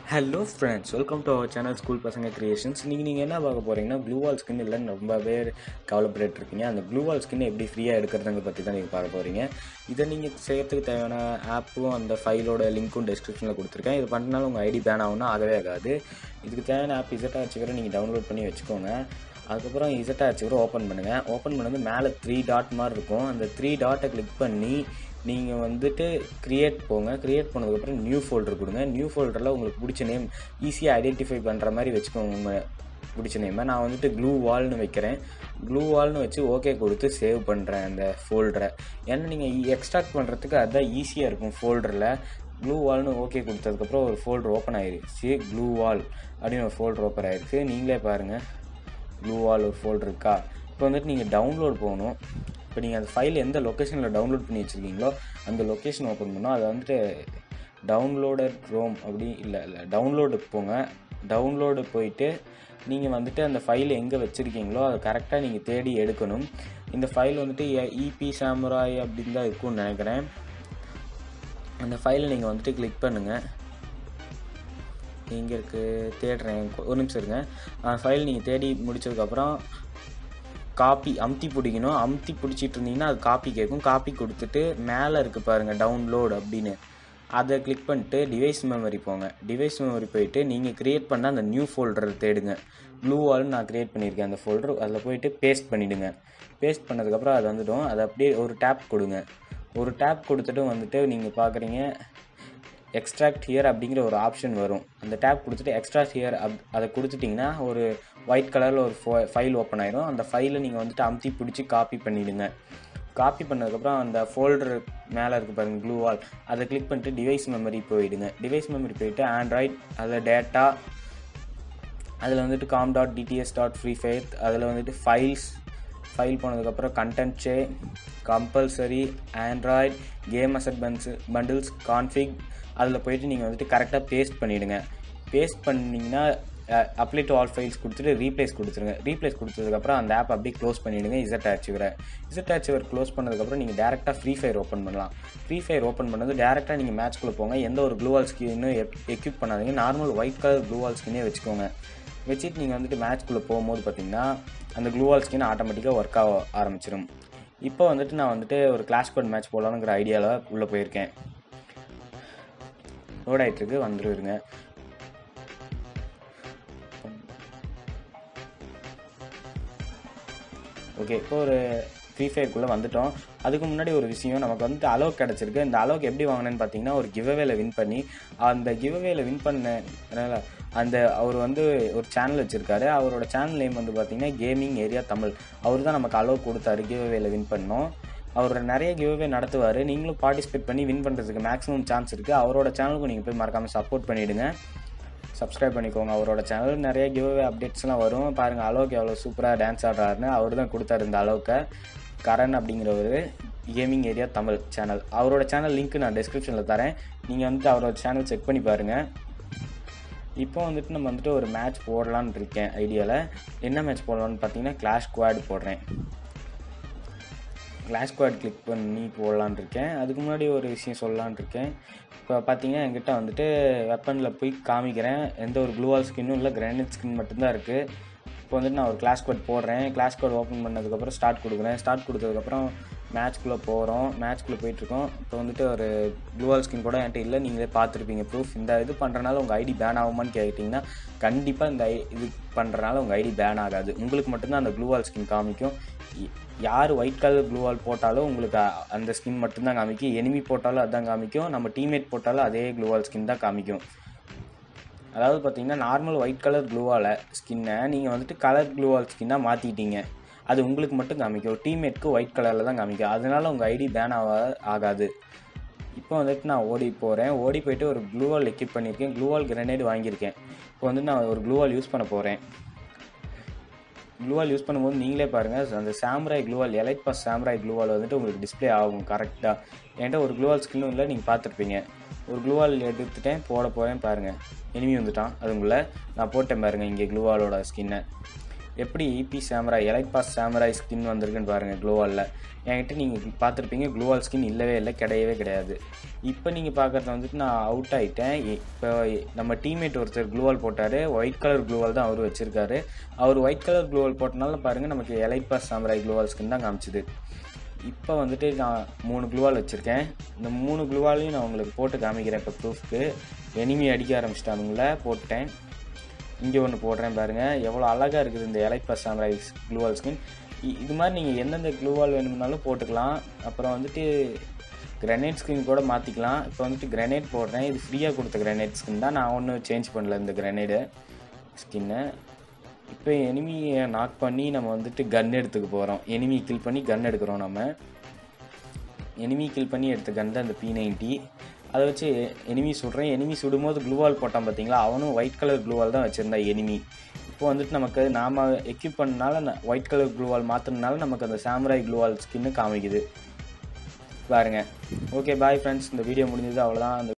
hello friends welcome to our channel school பசங்க creations இன்றைக்கி நீங்கள் என்ன பார்க்க போகிறீங்கன்னா ப்ளூ வால் ஸ்கின் இல்லைன்னு ரொம்ப பேர் கவலைப்பட்டு இருக்கீங்க அந்த ப்ளூ வால் ஸ்கின் எப்படி ஃப்ரீயாக எடுக்கிறதுங்க பற்றி தான் நீங்கள் பார்க்க போகிறீங்க இதை நீங்கள் செய்யறதுக்கு தேவையான ஆப்பும் அந்த ஃபைலோட லிங்க்கும் டிஸ்கிரிப்ஷனில் கொடுத்துருக்கேன் இது பண்ணனால உங்கள் ஐடி பேன் ஆகும்னா ஆகவே ஆகாது இதுக்கு தேவையான ஆப் இசட்டா வச்சுக்கிற நீங்கள் டவுன்லோட் பண்ணி வச்சுக்கோங்க அதுக்கப்புறம் இசட்டா வச்சுக்கிற ஓப்பன் பண்ணுங்கள் ஓப்பன் பண்ணது மேலே த்ரீ டாட் மாதிரி இருக்கும் அந்த த்ரீ டாட்டை கிளிக் பண்ணி நீங்கள் வந்துட்டு க்ரியேட் போங்க க்ரியேட் பண்ணதுக்கப்புறம் நியூ ஃபோல்டர் கொடுங்க நியூ ஃபோல்டரில் உங்களுக்கு பிடிச்ச நேம் ஈஸியாக ஐடென்டிஃபை பண்ணுற மாதிரி வச்சுக்கோங்க உங்கள் பிடிச்ச நேமை நான் வந்துட்டு க்ளூ வால்னு வைக்கிறேன் க்ளூ வால்னு வச்சு ஓகே கொடுத்து சேவ் பண்ணுறேன் அந்த ஃபோல்டரை ஏன்னா நீங்கள் எக்ஸ்ட்ராக்ட் பண்ணுறதுக்கு அதுதான் ஈஸியாக இருக்கும் ஃபோல்டரில் க்ளூ வால்னு ஓகே கொடுத்ததுக்கப்புறம் ஒரு ஃபோல்டர் ஓப்பன் ஆயிருச்சு க்ளூ வால் அப்படின்னு ஒரு ஃபோல்டர் ஓப்பன் ஆயிருக்கு நீங்களே பாருங்கள் க்ளூ வால் ஒரு ஃபோல்டர் இருக்கா இப்போ வந்துட்டு நீங்கள் டவுன்லோட் போகணும் இப்போ நீங்கள் அந்த ஃபைல் எந்த லொக்கேஷனில் டவுன்லோட் பண்ணி வச்சுருக்கீங்களோ அந்த லொக்கேஷன் ஓப்பன் பண்ணோம் அதை வந்துட்டு டவுன்லோடட் ரோம் அப்படி இல்லை இல்லை டவுன்லோடுக்கு போங்க டவுன்லோடு போயிட்டு நீங்கள் வந்துட்டு அந்த ஃபைல் எங்கே வச்சுருக்கீங்களோ அதை கரெக்டாக நீங்கள் தேடி எடுக்கணும் இந்த ஃபைல் வந்துட்டு இபி சாமுராய் அப்படின்னு தான் இருக்கும்னு நினைக்கிறேன் அந்த ஃபைலை நீங்கள் வந்துட்டு கிளிக் பண்ணுங்கள் எங்கே இருக்குது தேடுறேன் ஒரு நிமிஷம் இருங்க ஃபைல் நீங்கள் தேடி முடிச்சதுக்கப்புறம் காப்பி அமுத்தி பிடிக்கணும் அமுத்தி பிடிச்சிட்டு இருந்தீங்கன்னா அது காப்பி கேட்கும் காப்பி கொடுத்துட்டு மேலே இருக்குது பாருங்கள் டவுன்லோட் அப்படின்னு அதை கிளிக் பண்ணிட்டு டிவைஸ் மெமரி போங்க டிவைஸ் மெமரி போயிட்டு நீங்கள் க்ரியேட் பண்ண அந்த நியூ ஃபோல்டரை தேடுங்க ப்ளூ வால்னு நான் க்ரியேட் பண்ணியிருக்கேன் அந்த ஃபோல்டர் அதில் போயிட்டு பேஸ்ட் பண்ணிவிடுங்க பேஸ்ட் பண்ணதுக்கப்புறம் அது வந்துடும் அதை அப்படியே ஒரு டேப் கொடுங்க ஒரு டேப் கொடுத்துட்டு வந்துட்டு நீங்கள் பார்க்குறீங்க எக்ஸ்ட்ராக்ட் ஹியர் அப்படிங்கிற ஒரு ஆப்ஷன் வரும் அந்த டேப் கொடுத்துட்டு எக்ஸ்ட்ராக்ட் ஹியர் அப் அதை கொடுத்துட்டிங்கன்னா ஒரு ஒயிட் கலரில் ஒரு ஃபோ ஃபைல் ஓப்பன் ஆயிரும் அந்த ஃபைலை நீங்கள் வந்துட்டு அமுத்தி பிடிச்சி காப்பி பண்ணிவிடுங்க காப்பி பண்ணதுக்கப்புறம் அந்த ஃபோல்டர் மேலே இருக்குது பாருங்கள் க்ளூ வால் அதை கிளிக் பண்ணிட்டு டிவைஸ் மெமரி போயிடுங்க டிவைஸ் மெமரி போயிட்டு ஆண்ட்ராய்ட் அதில் டேட்டா அதில் வந்துட்டு com dot DTS dot Free Fire அதில் வந்துட்டு ஃபைல்ஸ் ஃபைல் போனதுக்கப்புறம் கண்டென்ட் ஷே கம்பல்சரி ஆண்ட்ராய்ட் கேம் அசட் பன்ஸ் பண்டில்ஸ் கான்ஃபிக் அதில் போயிட்டு நீங்கள் வந்துட்டு கரெக்டாக பேஸ்ட் பண்ணிவிடுங்க பேஸ்ட் பண்ணிங்கன்னா அப்ளை டு ஆல் ஃபைல்ஸ் கொடுத்துட்டு ரீப்ளேஸ் கொடுத்துருங்க ரீப்ளேஸ் கொடுத்ததுக்கப்புறம் அந்த ஆப் அப்படியே க்ளோஸ் பண்ணிவிடுங்க இசட் ஆச்சுவரை இசட் ஆச்சுவர் க்ளோஸ் பண்ணதுக்கப்புறம் நீங்கள் டேரெக்டாக ஃப்ரீ ஃபயர் ஓப்பன் பண்ணலாம் ஃப்ரீ ஃபயர் ஓப்பன் பண்ணது டேரெக்டாக நீங்கள் மேட்ச்குள்ளே போங்க எந்த ஒரு க்ளூவால் ஸ்கின்னும் எக்யூப் பண்ணாதீங்க நார்மல் ஒயிட் கலர் க்ளூவால் ஸ்கின்னே வச்சுக்கோங்க வச்சுட்டு நீங்கள் வந்துட்டு மேட்ச்குள்ளே போகும்போது பார்த்தீங்கன்னா அந்த க்ளூவால் ஸ்கின் ஆட்டோமேட்டிக்காக ஒர்க் ஆக ஆரம்பிச்சிடும் இப்போ வந்துட்டு நான் வந்துட்டு ஒரு கிளாஷ் கோட் மேட்ச் போடலாங்கிற ஐடியாவில் உள்ளே போயிருக்கேன் லோட் ஆகிட்டுருக்கு வந்துருங்க ஓகே இப்போ ஒரு ஃப்ரீ ஃபயர்க்குள்ளே வந்துட்டோம் அதுக்கு முன்னாடி ஒரு விஷயம் நமக்கு வந்துட்டு அலோக் கிடச்சிருக்கு இந்த அலோக் எப்படி வாங்கினேன்னு பார்த்தீங்கன்னா ஒரு கிவ்அவேல வின் பண்ணி அந்த கிவ்அவேல வின் பண்ணனால அந்த அவர் வந்து ஒரு சேனல் வச்சுருக்காரு அவரோட சேனல் நேம் வந்து பார்த்தீங்கன்னா கேமிங் ஏரியா தமிழ் அவர் தான் நமக்கு அலோக் கொடுத்தாரு கிவ்அவேல வின் பண்ணோம் அவர் நிறைய கிவ்அவே நடத்துவார் நீங்களும் பார்ட்டிசிபேட் பண்ணி வின் பண்ணுறதுக்கு மேக்ஸிமம் சான்ஸ் இருக்குது அவரோட சேனலுக்கும் நீங்கள் போய் மறக்காமல் சப்போர்ட் பண்ணிவிடுங்க சப்ஸ்கிரைப் பண்ணிக்கோங்க அவரோட சேனல் நிறைய கிவ்அவே அப்டேட்ஸ்லாம் வரும் பாருங்கள் அலோக் எவ்வளோ சூப்பராக டான்ஸ் ஆடுறாருன்னு அவர் தான் கொடுத்தாரு இந்த அளவுக்கு கரண் அப்படிங்கிறவர் கேமிங் ஏரியா தமிழ் சேனல் அவரோட சேனல் லிங்க் நான் டிஸ்கிரிப்ஷனில் தரேன் நீங்கள் வந்துட்டு அவரோட சேனல் செக் பண்ணி பாருங்கள் இப்போ வந்துட்டு நம்ம வந்துட்டு ஒரு மேட்ச் போடலான்னு இருக்கேன் ஐடியாவில் என்ன மேட்ச் போடலான்னு பார்த்தீங்கன்னா கிளாஷ் குவாட் போடுறேன் கிளாஷ் குவாட் கிளிக் பண்ணி போடலான் இருக்கேன் அதுக்கு முன்னாடி ஒரு விஷயம் சொல்லலான் இருக்கேன் இப்போ பார்த்தீங்கன்னா என்கிட்ட வந்துட்டு வெப்பனில் போய் காமிக்கிறேன் எந்த ஒரு க்ளூவால் ஸ்கின்னும் இல்லை கிரானைட் ஸ்கின் மட்டும்தான் இருக்குது இப்போ வந்துட்டு நான் ஒரு கிளாஸ் கோட் போடுறேன் கிளாஸ் கோட் ஓப்பன் பண்ணதுக்கப்புறம் ஸ்டார்ட் கொடுக்குறேன் ஸ்டார்ட் கொடுத்ததுக்கப்புறம் மேட்ச்குள்ளே போகிறோம் மேட்ச்குள்ளே போயிட்டுருக்கோம் இப்போ வந்துட்டு ஒரு க்ளூவால் ஸ்கின் கூட என்கிட்ட இல்லை நீங்களே பார்த்துருப்பீங்க ப்ரூஃப் இந்த இது பண்ணுறனால உங்கள் ஐடி பேன் ஆகுமான்னு கேட்டிங்கன்னா கண்டிப்பாக இந்த இது பண்ணுறனால உங்கள் ஐடி பேன் ஆகாது உங்களுக்கு மட்டும்தான் அந்த க்ளூவால் ஸ்கின் காமிக்கும் யார் ஒயிட் கலர் ப்ளூ வால் போட்டாலும் உங்களுக்கு அந்த ஸ்கின் மட்டும்தான் காமிக்கும் எனிமி போட்டாலும் அதுதான் காமிக்கும் நம்ம டீம்மேட் போட்டாலும் அதே க்ளூ வால் ஸ்கின் தான் காமிக்கும் அதாவது பார்த்தீங்கன்னா நார்மல் ஒயிட் கலர் க்ளூவால் ஸ்கின்னை நீங்கள் வந்துட்டு கலர் க்ளூவால் ஸ்கின்னாக மாற்றிட்டீங்க அது உங்களுக்கு மட்டும் காமிக்கும் டீம்மேட்க்கு ஒயிட் கலரில் தான் காமிக்கும் அதனால உங்கள் ஐடி பேன் ஆக ஆகாது இப்போ வந்துட்டு நான் ஓடி போகிறேன் ஓடி போயிட்டு ஒரு க்ளூவால் எக்யூப் பண்ணியிருக்கேன் க்ளூவால் கிரனேட் வாங்கியிருக்கேன் இப்போ வந்து நான் ஒரு க்ளூவால் யூஸ் பண்ண போகிறேன் க்ளூவால் யூஸ் பண்ணும்போது நீங்களே பாருங்கள் அந்த சாம்ராய் க்ளூவால் எலைட் பாஸ் சாம்ராய் க்ளூவால் வந்துட்டு உங்களுக்கு டிஸ்பிளே ஆகும் கரெக்டாக என்கிட்ட ஒரு க்ளூவால் ஸ்கின்னும் இல்லை நீங்கள் பார்த்துருப்பீங்க ஒரு க்ளூவால் எடுத்துட்டேன் போட போகிறேன் பாருங்கள் எனிமி வந்துட்டான் அதுக்குள்ளே நான் போட்டேன் பாருங்கள் இங்கே க்ளூவாலோட ஸ்கின்னை எப்படி ஈபி சாமராய் எலைப்பாஸ் சாமராய் ஸ்கின் வந்திருக்குன்னு பாருங்கள் க்ளோவாலில் என்கிட்ட நீங்கள் பார்த்துருப்பீங்க க்ளோவால் ஸ்கின் இல்லவே இல்லை கிடையவே கிடையாது இப்போ நீங்கள் பார்க்குறது வந்துட்டு நான் அவுட் ஆகிட்டேன் இப்போ நம்ம டீம்மேட் ஒருத்தர் க்ளூவால் போட்டார் ஒயிட் கலர் க்ளூவால் தான் அவர் வச்சுருக்காரு அவர் ஒயிட் கலர் க்ளூவால் போட்டனால பாருங்கள் நமக்கு எலைப்பாஸ் சாமராய் க்ளூவால் ஸ்கின் தான் காமிச்சுது இப்போ வந்துட்டு நான் மூணு க்ளூவால் வச்சுருக்கேன் இந்த மூணு க்ளூவாலையும் நான் உங்களுக்கு போட்டு காமிக்கிறேன் இப்போ ப்ரூஃப்க்கு எனிமி அடிக்க ஆரம்பிச்சிட்டானுங்கள போட்டேன் இங்கே ஒன்று போடுறேன் பாருங்கள் எவ்வளோ அழகாக இருக்குது இந்த எலைப்பாஸ் சாமராய் க்ளூவால் ஸ்கின் இது மாதிரி நீங்கள் எந்தெந்த க்ளூவால் வேணும்னாலும் போட்டுக்கலாம் அப்புறம் வந்துட்டு கிரனைட் ஸ்கின் கூட மாற்றிக்கலாம் இப்போ வந்துட்டு கிரனைட் போடுறேன் இது ஃப்ரீயாக கொடுத்த கிரனைட் ஸ்கின் தான் நான் ஒன்றும் சேஞ்ச் பண்ணல இந்த கிரனைடு ஸ்கின்னை இப்போ எனிமியை நாக் பண்ணி நம்ம வந்துட்டு கன் எடுத்துக்க போகிறோம் எனிமி கில் பண்ணி கன் எடுக்கிறோம் நம்ம எனிமி கில் பண்ணி எடுத்த கன் தான் இந்த பி நைன்ட்டி அதை வச்சு எனிமி சுடுறேன் எனிமி சுடும்போது க்ளூவால் போட்டான் பார்த்தீங்களா அவனும் ஒயிட் கலர் க்ளூவால் தான் வச்சுருந்தா எனிமி இப்போ வந்துட்டு நமக்கு நாம் எக்யூப் பண்ணனால ஒயிட் கலர் க்ளூவால் மாற்றினால நமக்கு அந்த சாம்ராய் க்ளூவால் ஸ்கின்னு காமிக்குது பாருங்க ஓகே பாய் ஃப்ரெண்ட்ஸ் இந்த வீடியோ முடிஞ்சது அவ்வளோதான் அந்த